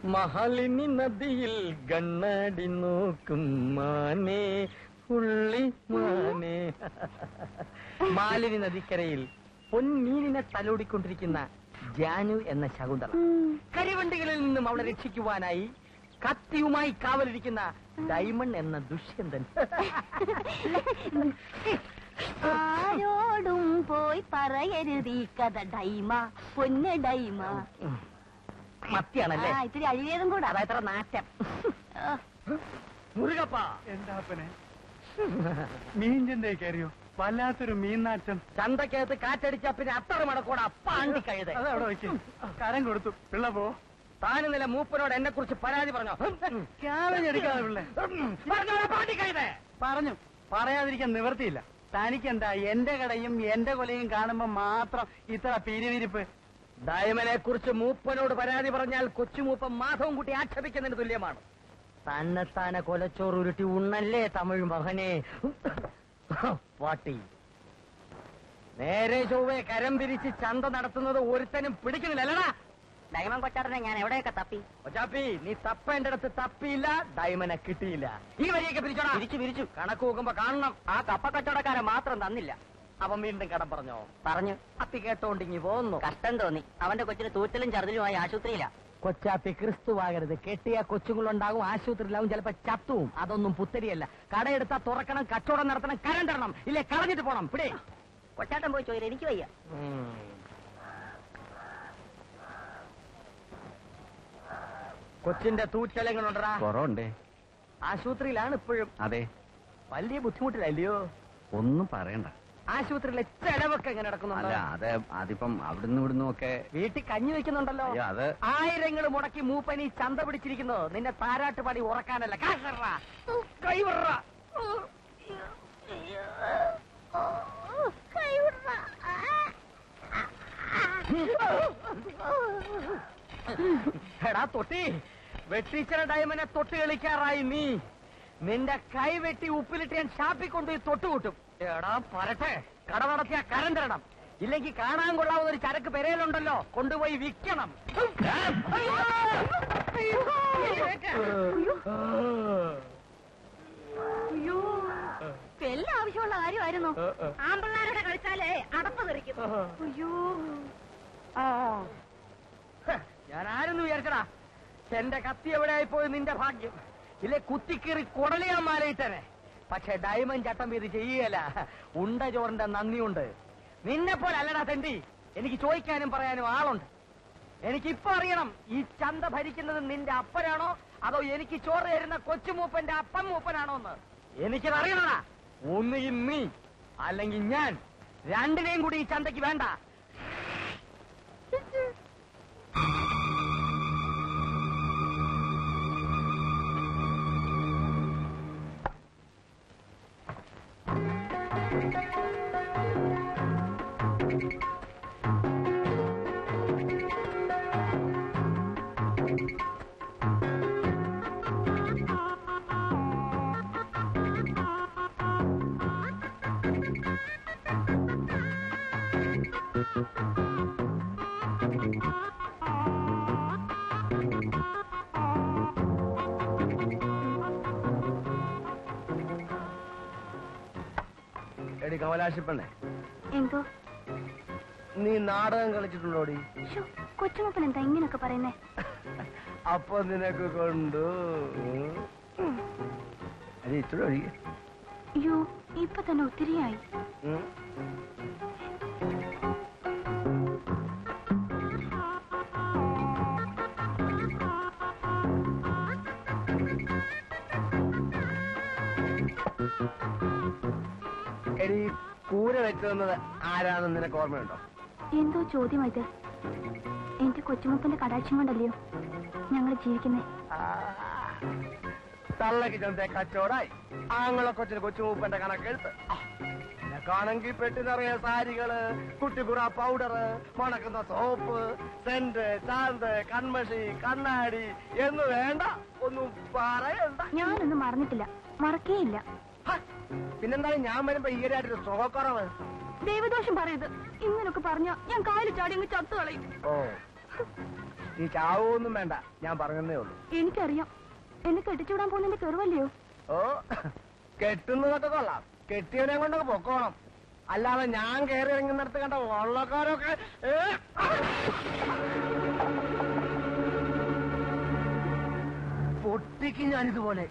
മഹാലിനി നദിയിൽ കണ്ണാടി നോക്കും മാനേ ഉള്ളി മാനേ മാലിനി നദിക്കരയിൽ പൊന്മീനിനെ തലോടിക്കൊണ്ടിരിക്കുന്ന ജാനു എന്ന ശകുന്തള കരിവണ്ടികളിൽ നിന്നും അവളെ രക്ഷിക്കുവാനായി കത്തിയുമായി കാവലിരിക്കുന്ന ഡൈമണ്ട് എന്ന ദുഷ്യന്തൻ ആരോടും പോയി പറയരുത് ഈ കഥ ഡൈമ പൊന്ന് ഡൈമ മത്തിയാണല്ലേ ആ ഇത്തിരി അഴിവേതും കൂടാ അതായത്ര നാറ്റം ആ, മുരുകപ്പ എന്താ അപ്പനെ മീൻ ചന്തയിൽ കയറിയോ വല്ലാത്തൊരു മീൻ നാറ്റം ചന്തക്കകത്ത് കാറ്റടിച്ച പിന്നെ അത്ര മടക്കോടെ അപ്പാണ്ടി കഴുത അത് അവിടെ വയ്ക്കും കരം കൊടുത്തു പിള്ള പോ താന് നില മൂപ്പനോട് എന്നെ കുറിച്ച് പരാതി പറഞ്ഞോ ക്യാബേജ് എടുക്കാതെ പിള്ളേ പറഞ്ഞോടാ പാണ്ടി കഴുത പറഞ്ഞു പറയാതിരിക്കാൻ നിവർത്തിയില്ല തനിക്കെന്താ എന്റെ കടയും എന്റെ കൊലയും കാണുമ്പോ മാത്രം ഇത്ര പിരിവിരിപ്പ് ഡയമനെ കുറിച്ച് മൂപ്പനോട് പരാതി പറഞ്ഞാൽ കൊച്ചുമൂപ്പൻ മാധവും കുട്ടി ആക്ഷേപിക്കുന്നതിന് തുല്യമാണ് തന്നെത്താനെ കൊലച്ചോറ് ഉരുട്ടി ഉണ്ണല്ലേ തമിഴ് മകനെ പാട്ടി നേരെ ചൊവ്വെ കരം പിരിച്ച് ചന്ത നടത്തുന്നത് ഒരുത്തനും പിടിക്കുന്നില്ലല്ലടാ ഡൈമൻ കൊച്ചാറിനെ ഞാൻ എവിടെയൊക്കെ തപ്പി ഒച്ചാപ്പി നീ തപ്പേണ്ടടുത്ത് തപ്പിയില്ല ഡയമനെ കിട്ടിയില്ല ഈ വരിയൊക്കെ പിരിച്ചോടാ പിരിച്ചു പിരിച്ചു കണക്ക് നോക്കുമ്പോ കാണണം ആ കപ്പ കച്ചവടക്കാരൻ മാത്രം തന്നില്ല അവൻ വീണ്ടും കടം പറഞ്ഞോ പറഞ്ഞു അപ്പി കേട്ടോണ്ടിങ്ങി പോന്നു കഷ്ടം തോന്നി അവന്റെ കൊച്ചിന് തൂറ്റലും ചറുതലുമായി ആശുപത്രിയില്ല കൊച്ചാപ്പി ക്രിസ്തുവാകരുത് കെട്ടിയ കൊച്ചുങ്ങളുണ്ടാകും ആശുപത്രിയിലാവും ചിലപ്പോ ചത്തുവും അതൊന്നും പുത്തരിയല്ല കടയെടുത്താ തുറക്കണം കച്ചവടം നടത്തണം കരം തരണം ഇല്ലേ കളഞ്ഞിട്ട് പോണം പിടേ കൊച്ചാട്ടൻ പോയി ചോദിച്ചു എനിക്ക് വയ്യ കൊച്ചിന്റെ തൂറ്റലങ്ങളുണ്ടടാ കുറവുണ്ടേ ആശുപത്രിയിലാണ് ഇപ്പോഴും അതെ വലിയ ബുദ്ധിമുട്ടില്ലല്ലയോ ഒന്നും പറയണ്ട ആശുപത്രിയിലെ ചെലവൊക്കെ എങ്ങനെ അല്ല നടക്കുന്നുണ്ട് അത് അതിപ്പം അവിടുന്ന് ഇവിടുന്നും ഒക്കെ വീട്ടിൽ കഞ്ഞി വെക്കുന്നുണ്ടല്ലോ അയ്യോ അത് ആയിരങ്ങൾ മുടക്കി മൂപ്പനി ചന്ത പിടിച്ചിരിക്കുന്നു നിന്നെ താരാട്ട് പാടി ഉറക്കാനല്ല കാശറാ കൈവിടറാ എടാ തൊട്ടി വെട്ടിച്ചിര ഡയമനെ തൊട്ട് കളിക്കാറായി നീ നിന്റെ കൈ വെട്ടി ഉപ്പിലിട്ട് ഞാൻ ഷാപ്പിൽ കൊണ്ടുപോയി തൊട്ടുകൂട്ടും എടാ പറട്ടെ കട നടത്തിയ കരം തരണം ഇല്ലെങ്കിൽ കാണാൻ കൊള്ളാവുന്ന ഒരു ചരക്ക് പെരയിലുണ്ടല്ലോ കൊണ്ടുപോയി വിൽക്കണം അയ്യോ എല്ലാം ആവശ്യമുള്ള കാര്യമായിരുന്നു ആമ്പിള്ളാരുടെ കളിച്ചാലേ അടപ്പ് തെറിക്കും അയ്യോ ഞാൻ ആരെന്ന് വിചാരിച്ചടാ എന്റെ കത്തി എവിടെയായി പോയി നിന്റെ ഭാഗ്യം ഇല്ലേ കുത്തിക്കീറി കുടലിയാൻ മാലയിട്ടനെ പക്ഷെ ഡയമണ്ട് ചട്ടം ഇത് ചെയ്യുകയല്ല ഉണ്ട ചോറിന്റെ നന്ദിയുണ്ട് നിന്നെ പോലെ അല്ലടാ തെണ്ടി എനിക്ക് ചോദിക്കാനും പറയാനും ആളുണ്ട് എനിക്കിപ്പോ അറിയണം ഈ ചന്ത ഭരിക്കുന്നത് നിന്റെ അപ്പനാണോ അതോ എനിക്ക് ചോറ് തരുന്ന കൊച്ചുമൂപ്പന്റെ അപ്പൻ മൂപ്പനാണോ എന്ന് എനിക്കത് അറിയണടാ ഒന്നുകിൽ നീ അല്ലെങ്കിൽ ഞാൻ രണ്ടിനെയും കൂടി ഈ ചന്തയ്ക്ക് വേണ്ട എടി കമലാശിപ്പണ്ണേ എന്തോ നീ നാടകം കളിച്ചിട്ടുണ്ടോടി ശ്ശോ, കൊച്ചുമപ്പൻ എന്താ ഇങ്ങനൊക്കെ പറയുന്നേ അപ്പൊ നിനക്ക് കൊണ്ടു അത് ഇത്ര ഒഴികെ അയ്യോ ഇപ്പൊ തന്നെ ഒത്തിരിയായി എടി കൂര വെച്ചു തന്നത് ആരാണെന്ന് നിനക്ക് ഓർമ്മയുണ്ടോ എന്തോ ചോദ്യം ഇത് എന്റെ കൊച്ചുമപ്പന്റെ കടാക്ഷം കൊണ്ടല്ലയോ ഞങ്ങൾ ജീവിക്കുന്നേ തള്ളക്ക് ചെന്നേ കച്ചവടായി ആങ്ങളെ കൊച്ചിന് കൊച്ചുമൂപ്പന്റെ കണക്കെടുത്ത് കാണെങ്കിൽ പെട്ടി നിറയെ സാരികള് കുട്ടിപ്പുറ പൗഡർ മണക്കുന്ന സോപ്പ് സെന്റ് ചാന്ത് കൺമഷി കണ്ണാടി എന്ന് വേണ്ട ഒന്നും പറയണ്ട ഞാനൊന്നും മറന്നിട്ടില്ല മറക്കേയില്ല ഹ, പിന്നെന്താണ് ഞാൻ വരുമ്പോ ഈരായിട്ട് സുഖക്കുറവ് ദൈവദോഷം പറയരുത് ഇങ്ങനൊക്കെ പറഞ്ഞ ഞാൻ കാലിൽ ചാടി അങ്ങ് ചത്തു കളയും ഓ നീ ചാവൊന്നും വേണ്ട ഞാൻ പറഞ്ഞതേ ഉള്ളൂ എനിക്കറിയാം എന്നെ കെട്ടിച്ചുവിടാൻ പോകുന്നതിന്റെ കെറുവല്ലയോ ഓ കെട്ടുന്നതൊക്കെ കൊള്ളാം കെട്ടിയവനെ കൊണ്ടൊക്കെ പൊക്കോണം അല്ലാതെ ഞാൻ കയറി ഇറങ്ങുന്നിടത്ത് കണ്ട വള്ളക്കാരൊക്കെ ഏ? പൊട്ടിക്ക് ഞാനിതുപോലെ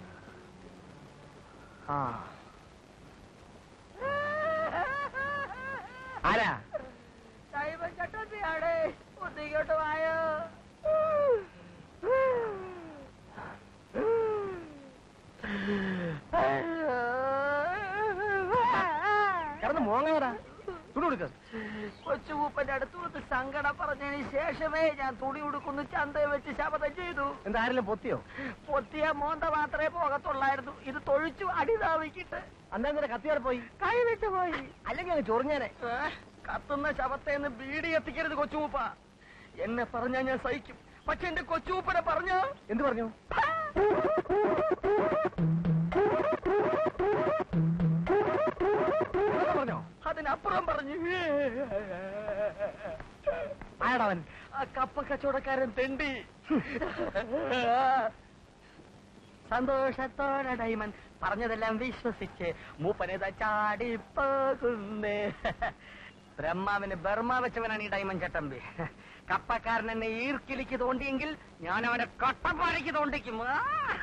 ആ ആരാ ചട്ടത്തിയാടേ ഒന്നിങ്ങോട്ട് വായോ കിടന്ന് മോങ്ങടാ തുണി കൊടുക്ക കൊച്ചുകൂപ്പന്റെ അടുത്ത് വന്ന് സങ്കടം പറഞ്ഞതിന് ശേഷമേ ഞാൻ തുണി ഉടുക്കുന്നു ചന്തയെ വെച്ച് ശപഥം ചെയ്തു എന്താ ആരെങ്കിലും പൊത്തിയോ പൊത്തിയ മോന്ത മാത്രമേ പോകത്തുള്ളായിരുന്നു ഇത് തൊഴിച്ചു അടിതാവിക്കിട്ട് അന്നേരം നിന്റെ കത്തിയോടെ പോയി കൈവിട്ട് പോയി അല്ലെങ്കിൽ അങ്ങ് ചൊറിഞ്ഞേനെ ഏ, കത്തുന്ന ശവത്തേന്ന് ബീഡി എത്തിക്കരുത് കൊച്ചുകൂപ്പ എന്നെ പറഞ്ഞാ ഞാൻ സഹിക്കും പക്ഷെ എന്റെ കൊച്ചുകൂപ്പനെ പറഞ്ഞ എന്ത് പറഞ്ഞു അതൊക്കെ പറഞ്ഞോ അതിനപ്പുറം പറഞ്ഞു ആയടാവൻ ആ കപ്പ കച്ചവടക്കാരൻ തെണ്ടി സന്തോഷത്തോടെ ഡൈമൻ പറഞ്ഞതെല്ലാം വിശ്വസിച്ച് മൂപ്പനേതാ ചാടിപ്പോകുന്നേ ബ്രഹ്മാവിന് ബർമ വെച്ചവനാണ് ഈ ഡൈമൻ ചട്ടമ്പി കപ്പക്കാരൻ എന്നെ ഈർക്കിലിക്ക് തോണ്ടിയെങ്കിൽ ഞാൻ അവനെ കട്ടപ്പാടിക്ക് തോണ്ടിക്കും ആ!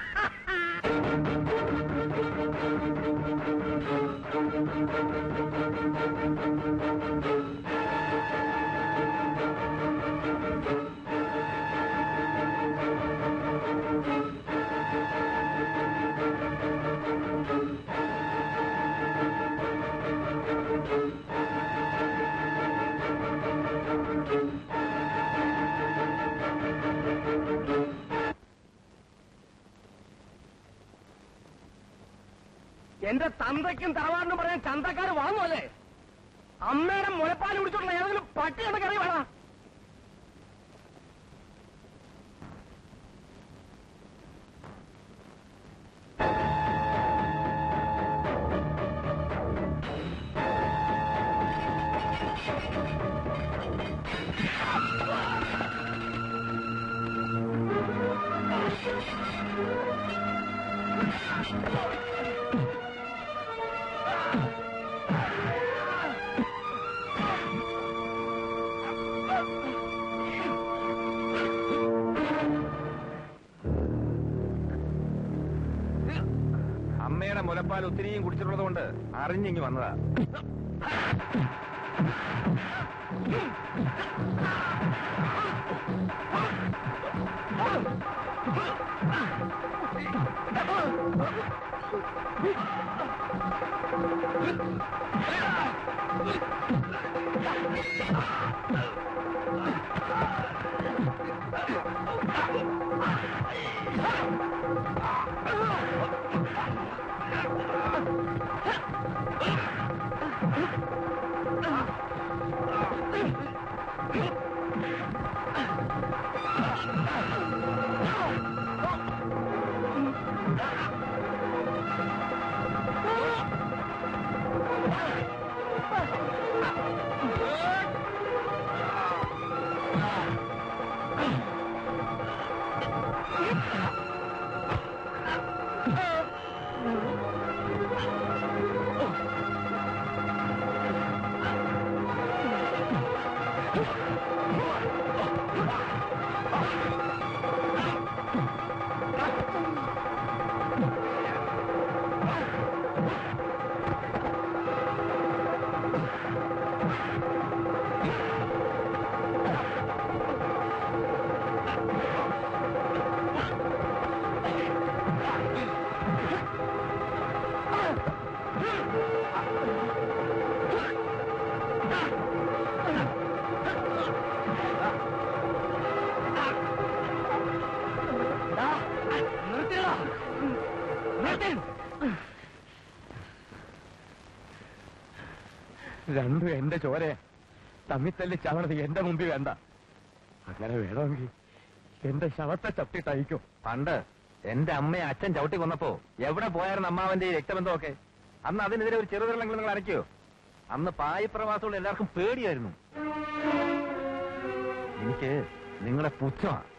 എന്റെ തന്തയ്ക്കും തറവാടിനും പറയാൻ ചന്തക്കാർ വാങ്ങുമല്ലേ അമ്മയുടെ മുലപ്പാൽ കുടിച്ചോട്ടുള്ള ഏതെങ്കിലും പട്ടിയുടെ കറി വേണം അമ്മയുടെ മുലപ്പാൽ ഒത്തിരിയും കുടിച്ചിട്ടുള്ളത് കൊണ്ട് അറിഞ്ഞിങ്ങി വന്നതാ നിർത്തിയടാ നിർത്തി രണ്ടും എന്റെ ചോരെ തമ്മിത്തല്ലി ചവണത് എന്റെ മുമ്പിൽ വേണ്ട അങ്ങനെ വേണമെങ്കിൽ എന്റെ ശവത്തെ ചവിട്ടിട്ടയക്കും പണ്ട് എന്റെ അമ്മയെ അച്ഛൻ ചവിട്ടി കൊന്നപ്പോ എവിടെ പോയായിരുന്നു അമ്മാവന്റെ ഈ രക്തബന്ധമൊക്കെ അന്ന് അതിനെതിരെ ഒരു ചെറുതിരളെങ്കിലും നിങ്ങൾ അനക്കിയോ അന്ന് പായിപ്രവാസമുള്ള എല്ലാവർക്കും പേടിയായിരുന്നു എനിക്ക് നിങ്ങളുടെ പുച്ഛമാണ്